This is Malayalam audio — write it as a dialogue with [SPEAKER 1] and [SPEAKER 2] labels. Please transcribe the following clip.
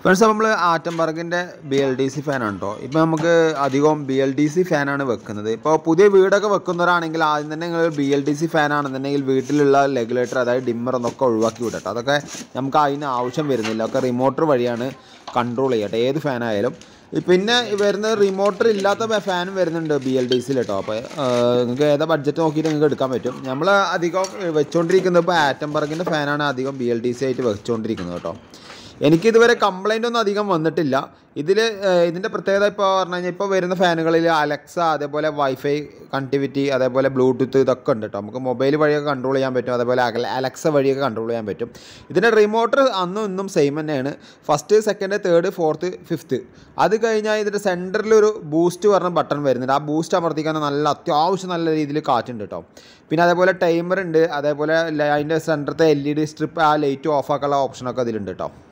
[SPEAKER 1] ഫ്രണ്ട്സ് നമ്മൾ ആറ്റംബർഗിൻ്റെ ബി എൽ ഡി സി ഫാനാണ് കേട്ടോ ഇപ്പോൾ നമുക്ക് അധികവും ബി എൽ ഡി സി ഫാനാണ് വെക്കുന്നത് ഇപ്പോൾ പുതിയ വീടൊക്കെ വെക്കുന്നവരാണെങ്കിൽ ആദ്യം തന്നെ നിങ്ങൾ ബി എൽ ഡി സി ഫാനാണെന്നുണ്ടെങ്കിൽ വീട്ടിലുള്ള റെഗുലേറ്റർ അതായത് ഡിമ്മർ എന്നൊക്കെ ഒഴിവാക്കി വിടട്ടോ അതൊക്കെ നമുക്ക് അതിന് ആവശ്യം വരുന്നില്ല ഒക്കെ റിമോട്ടർ വഴിയാണ് കൺട്രോൾ ചെയ്യട്ടെ ഏത് ഫാനായാലും പിന്നെ വരുന്ന റിമോട്ടർ ഇല്ലാത്ത ഫാനും വരുന്നുണ്ട് ബി എൽ ഡി സിയിൽ കേട്ടോ അപ്പോൾ നിങ്ങൾക്ക് ഏതാ ബഡ്ജറ്റ് നോക്കിയിട്ട് നിങ്ങൾക്ക് എടുക്കാൻ പറ്റും നമ്മൾ അധികം വെച്ചുകൊണ്ടിരിക്കുന്നത് ഇപ്പോൾ ആറ്റംബർഗിൻ്റെ ഫാനാണ് അധികം ബി എൽ ഡി സി ആയിട്ട് വെച്ചുകൊണ്ടിരിക്കുന്നത് കേട്ടോ എനിക്കിതുവരെ കംപ്ലൈൻ്റ് ഒന്നും അധികം വന്നിട്ടില്ല ഇതിൽ ഇതിൻ്റെ പ്രത്യേകത ഇപ്പോൾ പറഞ്ഞു കഴിഞ്ഞാൽ ഇപ്പോൾ വരുന്ന ഫാനുകളിൽ അലക്സ അതേപോലെ വൈഫൈ കണക്ടിവിറ്റി അതേപോലെ ബ്ലൂടൂത്ത് ഇതൊക്കെ ഉണ്ട് കേട്ടോ നമുക്ക് മൊബൈൽ വഴിയൊക്കെ കൺട്രോൾ ചെയ്യാൻ പറ്റും അതേപോലെ അലക്സ വഴിയൊക്കെ കൺട്രോൾ ചെയ്യാൻ പറ്റും ഇതിൻ്റെ റിമോട്ടർ അന്നും ഇന്നും സെയിം തന്നെയാണ് first second third fourth fifth അത് കഴിഞ്ഞാൽ ഇതിൻ്റെ സെൻറ്ററിൽ ഒരു ബൂസ്റ്റ് പറഞ്ഞ ബട്ടൺ വരുന്നുണ്ട് ആ ബൂസ്റ്റ് അമർത്തിക്കാൻ നല്ല അത്യാവശ്യം നല്ല രീതിയിൽ കാറ്റുണ്ട് കേട്ടോ പിന്നെ അതേപോലെ ടൈമർ ഉണ്ട് അതേപോലെ അതിൻ്റെ സെൻറ്ററത്തെ എൽ ഇ ഡി സ്ട്രിപ്പ് ആ ലൈറ്റ് ഓഫ് ആക്കാനുള്ള ഓപ്ഷനൊക്കെ അതിലുണ്ട് കേട്ടോ